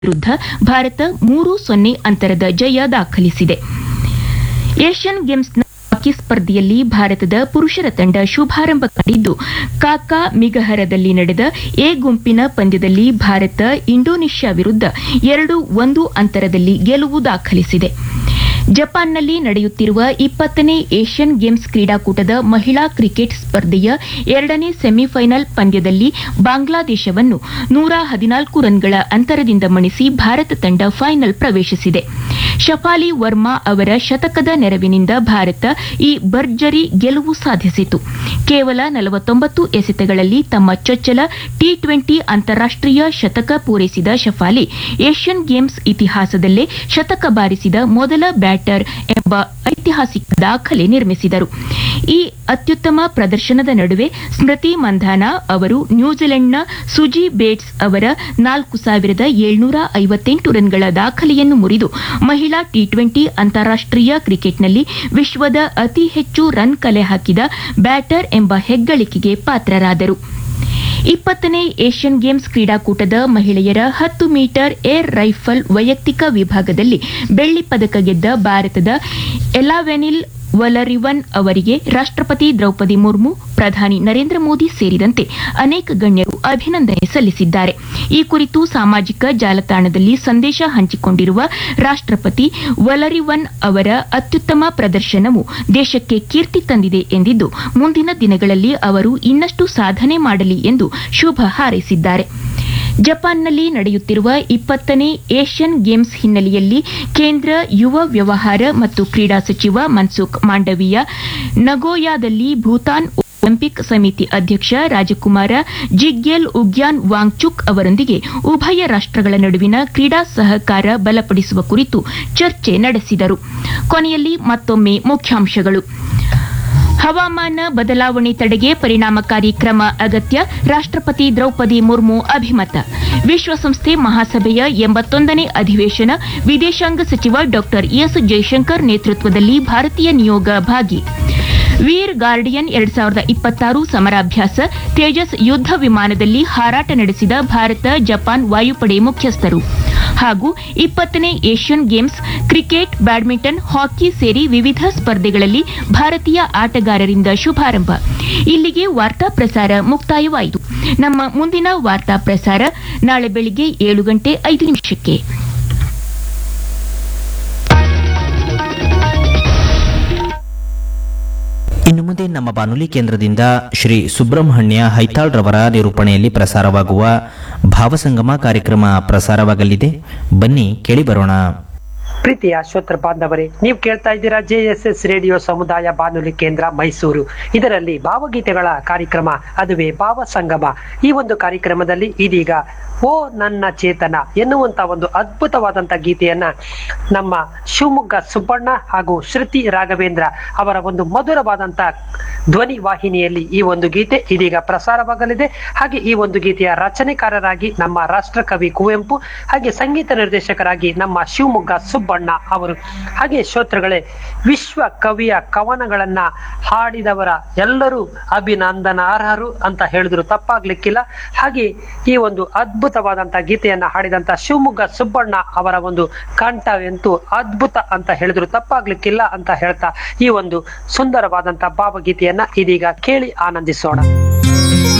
ವಿರುದ್ಧ ಭಾರತ ಮೂರು ಸೊನ್ನೆ ಅಂತರದ ಜಯ ದಾಖಲಿಸಿದೆ ಏಷ್ಯನ್ ಗೇಮ್ಸ್ನ ಹಾಕಿ ಸ್ಪರ್ಧೆಯಲ್ಲಿ ಭಾರತದ ಪುರುಷರ ತಂಡ ಶುಭಾರಂಭ ಕಂಡಿದ್ದು ಕಾಕಾ ಮಿಗಹರದಲ್ಲಿ ನಡೆದ ಎ ಗುಂಪಿನ ಪಂದ್ಯದಲ್ಲಿ ಭಾರತ ಇಂಡೋನೇಷ್ಯಾ ವಿರುದ್ಧ ಎರಡು ಒಂದು ಅಂತರದಲ್ಲಿ ಗೆಲುವು ದಾಖಲಿಸಿದೆ ಜಪಾನ್ನಲ್ಲಿ ನಡೆಯುತ್ತಿರುವ ಇಪ್ಪತ್ತನೇ ಏಷ್ಯನ್ ಗೇಮ್ಸ್ ಕ್ರೀಡಾಕೂಟದ ಮಹಿಳಾ ಕ್ರಿಕೆಟ್ ಸ್ಪರ್ಧೆಯ ಎರಡನೇ ಸೆಮಿಫೈನಲ್ ಪಂದ್ಯದಲ್ಲಿ ಬಾಂಗ್ಲಾದೇಶವನ್ನು ನೂರ ಹದಿನಾಲ್ಕು ರನ್ಗಳ ಅಂತರದಿಂದ ಮಣಿಸಿ ಭಾರತ ತಂಡ ಫೈನಲ್ ಪ್ರವೇಶಿಸಿದೆ ಶಫಾಲಿ ವರ್ಮಾ ಅವರ ಶತಕದ ನೆರವಿನಿಂದ ಭಾರತ ಈ ಭರ್ಜರಿ ಗೆಲುವು ಸಾಧಿಸಿತು ಕೇವಲ ನಲವತ್ತೊಂಬತ್ತು ಎಸೆತಗಳಲ್ಲಿ ತಮ್ಮ ಚೊಚ್ಚಲ ಟಿ ಟ್ವೆಂಟಿ ಅಂತಾರಾಷ್ಟೀಯ ಶತಕ ಪೂರೈಸಿದ ಶಫಾಲಿ ಏಷ್ಯನ್ ಗೇಮ್ಸ್ ಇತಿಹಾಸದಲ್ಲೇ ಶತಕ ಬಾರಿಸಿದ ಮೊದಲ ಬ್ಯಾಟರ್ ಎಂಬ ಐತಿಹಾಸಿಕ ದಾಖಲೆ ನಿರ್ಮಿಸಿದರು ಈ ಅತ್ಯುತ್ತಮ ಪ್ರದರ್ಶನದ ನಡುವೆ ಸ್ಮೃತಿ ಮಂಧಾನ ಅವರು ನ್ಯೂಜಿಲೆಂಡ್ನ ಸುಜಿ ಬೇಟ್ಸ್ ಅವರ ನಾಲ್ಕು ಸಾವಿರದ ಏಳ್ನೂರ ಐವತ್ತೆಂಟು ರನ್ಗಳ ದಾಖಲೆಯನ್ನು ಮುರಿದು ಮಹಿಳಾ ಟಿ ಟ್ವೆಂಟಿ ಅಂತಾರಾಷ್ಟೀಯ ಕ್ರಿಕೆಟ್ನಲ್ಲಿ ವಿಶ್ವದ ಅತಿ ಹೆಚ್ಚು ರನ್ ಕಲೆ ಹಾಕಿದ ಬ್ಯಾಟರ್ ಎಂಬ ಹೆಗ್ಗಳಿಕೆಗೆ ಪಾತ್ರರಾದರು ಇಪ್ಪತ್ತನೇ ಏಷ್ಯನ್ ಗೇಮ್ಸ್ ಕ್ರೀಡಾಕೂಟದ ಮಹಿಳೆಯರ ಹತ್ತು ಮೀಟರ್ ಏರ್ ರೈಫಲ್ ವೈಯಕ್ತಿಕ ವಿಭಾಗದಲ್ಲಿ ಬೆಳ್ಳಿ ಪದಕ ಗೆದ್ದ ಭಾರತದ ಎಲಾವೆನಿಲ್ ವಲರಿವನ್ ಅವರಿಗೆ ರಾಷ್ಟಪತಿ ದ್ರೌಪದಿ ಮುರ್ಮು ಪ್ರಧಾನಿ ನರೇಂದ್ರ ಮೋದಿ ಸೇರಿದಂತೆ ಅನೇಕ ಗಣ್ಯರು ಅಭಿನಂದನೆ ಸಲ್ಲಿಸಿದ್ದಾರೆ ಈ ಕುರಿತು ಸಾಮಾಜಿಕ ಜಾಲತಾಣದಲ್ಲಿ ಸಂದೇಶ ಹಂಚಿಕೊಂಡಿರುವ ರಾಷ್ಟಪತಿ ವಲರಿವನ್ ಅವರ ಅತ್ಯುತ್ತಮ ಪ್ರದರ್ಶನವು ದೇಶಕ್ಕೆ ಕೀರ್ತಿ ತಂದಿದೆ ಎಂದಿದ್ದು ಮುಂದಿನ ದಿನಗಳಲ್ಲಿ ಅವರು ಇನ್ನಷ್ಟು ಸಾಧನೆ ಮಾಡಲಿ ಎಂದು ಶುಭ ಹಾರೈಸಿದ್ದಾರೆ ಜಪಾನ್ನಲ್ಲಿ ನಡೆಯುತ್ತಿರುವ ಇಪ್ಪತ್ತನೇ ಏಷ್ಯನ್ ಗೇಮ್ಸ್ ಹಿನ್ನೆಲೆಯಲ್ಲಿ ಕೇಂದ್ರ ಯುವ ವ್ಯವಹಾರ ಮತ್ತು ಕ್ರೀಡಾ ಸಚಿವ ಮನ್ಸುಖ್ ಮಾಂಡವೀಯ ನಗೋಯಾದಲ್ಲಿ ಭೂತಾನ್ ಒಲಿಂಪಿಕ್ ಸಮಿತಿ ಅಧ್ಯಕ್ಷ ರಾಜಕುಮಾರ ಜಿಗ್ಯೆಲ್ ಉಗ್ಯಾನ್ ವಾಂಗ್ಚುಕ್ ಅವರೊಂದಿಗೆ ಉಭಯ ರಾಷ್ಟಗಳ ನಡುವಿನ ಕ್ರೀಡಾ ಸಹಕಾರ ಬಲಪಡಿಸುವ ಕುರಿತು ಚರ್ಚೆ ನಡೆಸಿದರು ಕೊನೆಯಲ್ಲಿ ಮತ್ತೊಮ್ಮೆ ಮುಖ್ಯಾಂಶಗಳು ಹವಾಮಾನ ಬದಲಾವಣೆ ತಡೆಗೆ ಪರಿಣಾಮಕಾರಿ ಕ್ರಮ ಅಗತ್ಯ ರಾಷ್ಟಪತಿ ದ್ರೌಪದಿ ಮುರ್ಮು ಅಭಿಮತ ವಿಶ್ವಸಂಸ್ಥೆ ಮಹಾಸಭೆಯ ಎಂಬತ್ತೊಂದನೇ ಅಧಿವೇಶನ ವಿದೇಶಾಂಗ ಸಚಿವ ಡಾ ಎಸ್ ಜೈಶಂಕರ್ ನೇತೃತ್ವದಲ್ಲಿ ಭಾರತೀಯ ನಿಯೋಗ ಭಾಗಿ ವೀರ್ ಗಾರ್ಡಿಯನ್ ಎರಡ್ ಸಾವಿರದ ಇಪ್ಪತ್ತಾರು ಸಮರಾಭ್ಯಾಸ ತೇಜಸ್ ಯುದ್ಧ ವಿಮಾನದಲ್ಲಿ ಹಾರಾಟ ನಡೆಸಿದ ಭಾರತ ಜಪಾನ್ ವಾಯುಪಡೆ ಮುಖ್ಯಸ್ಥರು ಹಾಗೂ ಇಪ್ಪತ್ತನೇ Asian games cricket badminton hockey ಸೇರಿ ವಿವಿಧ ಸ್ಪರ್ಧೆಗಳಲ್ಲಿ ಭಾರತೀಯ ಆಟಗಾರರಿಂದ ಶುಭಾರಂಭ ಇಲ್ಲಿಗೆ ವಾರ್ತಾ ಪ್ರಸಾರ ಮುಕ್ತಾಯವಾಯಿತು ನಮ್ಮ ಮುಂದಿನ ವಾರ್ತಾ ಪ್ರಸಾರ ನಾಳೆ ಬೆಳಿಗ್ಗೆ ಏಳು ಗಂಟೆ ಐದು ನಿಮಿಷಕ್ಕೆ ಇನ್ನು ಮುಂದೆ ನಮ್ಮ ಬಾನುಲಿ ಕೇಂದ್ರದಿಂದ ಶ್ರೀ ಸುಬ್ರಹ್ಮಣ್ಯ ಹೈತಾಳ್ ರವರ ನಿರೂಪಣೆಯಲ್ಲಿ ಪ್ರಸಾರವಾಗುವ ಭಾವಸಂಗಮ ಕಾರ್ಯಕ್ರಮ ಪ್ರಸಾರವಾಗಲಿದೆ ಬನ್ನಿ ಕೇಳಿ ಬರೋಣ ಪ್ರೀತಿಯ ಶ್ರೋತೃ ಬಾಂಧವರೇ ನೀವು ಕೇಳ್ತಾ ಇದ್ದೀರಾ ಜೆ ಎಸ್ ಎಸ್ ರೇಡಿಯೋ ಸಮುದಾಯ ಬಾನುಲಿ ಕೇಂದ್ರ ಮೈಸೂರು ಇದರಲ್ಲಿ ಭಾವಗೀತೆಗಳ ಕಾರ್ಯಕ್ರಮ ಅದುವೇ ಭಾವ ಸಂಗಮ ಈ ಒಂದು ಕಾರ್ಯಕ್ರಮದಲ್ಲಿ ಇದೀಗ ಓ ನನ್ನ ಚೇತನ ಎನ್ನುವಂತ ಒಂದು ಅದ್ಭುತವಾದಂತ ಗೀತೆಯನ್ನ ನಮ್ಮ ಶಿವಮೊಗ್ಗ ಸುಬ್ಬಣ್ಣ ಹಾಗೂ ಶ್ರುತಿ ರಾಘವೇಂದ್ರ ಅವರ ಒಂದು ಮಧುರವಾದಂತ ಧ್ವನಿ ವಾಹಿನಿಯಲ್ಲಿ ಈ ಒಂದು ಗೀತೆ ಇದೀಗ ಪ್ರಸಾರವಾಗಲಿದೆ ಹಾಗೆ ಈ ಒಂದು ಗೀತೆಯ ರಚನೆಕಾರರಾಗಿ ನಮ್ಮ ರಾಷ್ಟ್ರಕವಿ ಕುವೆಂಪು ಹಾಗೆ ಸಂಗೀತ ನಿರ್ದೇಶಕರಾಗಿ ನಮ್ಮ ಶಿವಮೊಗ್ಗ ಸುಬ್ಬಣ್ಣ ಅವರು ಹಾಗೆ ಶ್ರೋತೃಗಳೇ ವಿಶ್ವ ಕವಿಯ ಕವನಗಳನ್ನ ಹಾಡಿದವರ ಎಲ್ಲರೂ ಅಭಿನಂದನಾರ್ಹರು ಅಂತ ಹೇಳಿದ್ರು ತಪ್ಪಾಗ್ಲಿಕ್ಕಿಲ್ಲ ಹಾಗೆ ಈ ಒಂದು ಅದ್ಭುತವಾದಂತ ಗೀತೆಯನ್ನ ಹಾಡಿದಂತ ಶಿವಮೊಗ್ಗ ಸುಬ್ಬಣ್ಣ ಅವರ ಒಂದು ಕಂಠ ಎಂತೂ ಅದ್ಭುತ ಅಂತ ಹೇಳಿದ್ರು ತಪ್ಪಾಗ್ಲಿಕ್ಕಿಲ್ಲ ಅಂತ ಹೇಳ್ತಾ ಈ ಒಂದು ಸುಂದರವಾದಂತ ಭಾವಗೀತೆಯನ್ನ ಇದೀಗ ಕೇಳಿ ಆನಂದಿಸೋಣ